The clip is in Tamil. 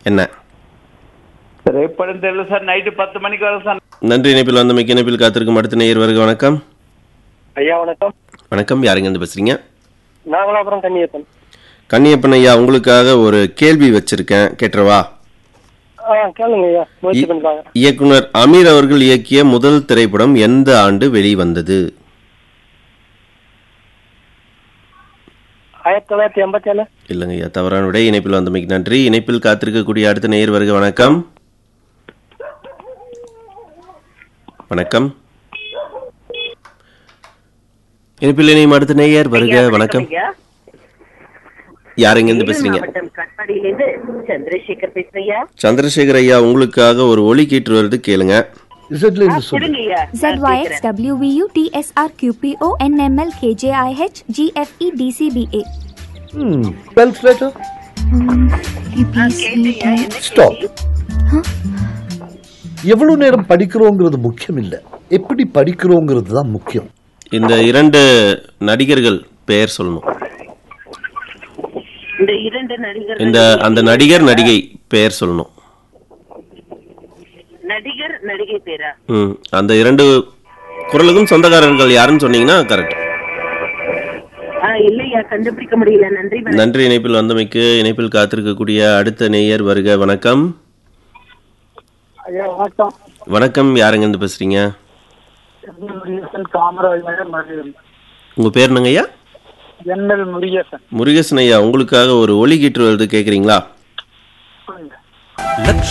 என்ன திரைப்படம் தெரியல சார் நைட்டு பத்து மணிக்கு வரும் சார் நன்றி இணைப்பில் வந்த மிக்க இணைப்பில் காத்திருக்கும் அடுத்த நேயர் வருக வணக்கம் ஐயா வணக்கம் வணக்கம் யாருங்க இருந்து பேசுறீங்க நாகலாபுரம் கன்னியப்பன் கன்னியப்பன் ஐயா உங்களுக்காக ஒரு கேள்வி வச்சிருக்கேன் கேட்டுறவா ஆ கேளுங்க ஐயா முயற்சி பண்ணி பாக்குறேன் இயக்குனர் அமீர் அவர்கள் இயக்கிய முதல் திரைப்படம் எந்த ஆண்டு வெளிவந்தது ஆயிரத்தி தொள்ளாயிரத்தி எண்பத்தி ஏழு இல்லைங்க ஐயா தவறான விடை இணைப்பில் வந்தமைக்கு நன்றி இணைப்பில் காத்திருக்கக்கூடிய அடுத்த நேயர் வருக வணக்கம் வணக்கம் இணைப்பில் இணையும் அடுத்த நேயர் வருக வணக்கம் யாருங்க இருந்து பேசுறீங்க மாவட்டம் கட்பாடியிலிருந்து சந்திரசேகர் பேசுறியா சந்திரசேகர் ஐயா உங்களுக்காக ஒரு ஒலி கீற்று வருது கேளுங்க இசட்ல இருந்து சொல்லு கொடுங்க ஐயா ZYX WVU TSR QPO NML KJIH GFE DCBA. ம் டுவெல்த் லேட்டர் ஸ்டாப் எவ்வளவு நேரம் படிக்கிறோங்கிறது முக்கியம் இல்ல எப்படி படிக்கிறோங்கிறது தான் முக்கியம் இந்த இரண்டு நடிகர்கள் பெயர் சொல்லணும் இந்த இரண்டு நடிகர் இந்த அந்த நடிகர் நடிகை பெயர் சொல்லணும் நடிகர் நடிகை பேரா ம் அந்த இரண்டு குரலுக்கும் சொந்தக்காரர்கள் யாருன்னு சொன்னீங்கன்னா கரெக்ட் ஆ, இல்லையா கண்டுபிடிக்க முடியல நன்றி வணக்கம். நன்றி இணைப்பில் வந்தமைக்கு இணைப்பில் காத்திருக்கக்கூடிய அடுத்த நேயர் வருக வணக்கம் ஐயா வணக்கம் வணக்கம் யாருங்க இருந்து பேசுறீங்க முருகேசன் காமராஜ் நகர் மதுரை உங்க பேர் என்னங்க ஐயா என்எல் முருகேசன் முருகேசன் ஐயா உங்களுக்காக ஒரு ஒலி கீற்று வருது கேக்குறீங்களா சொல்லுங்க லட்ச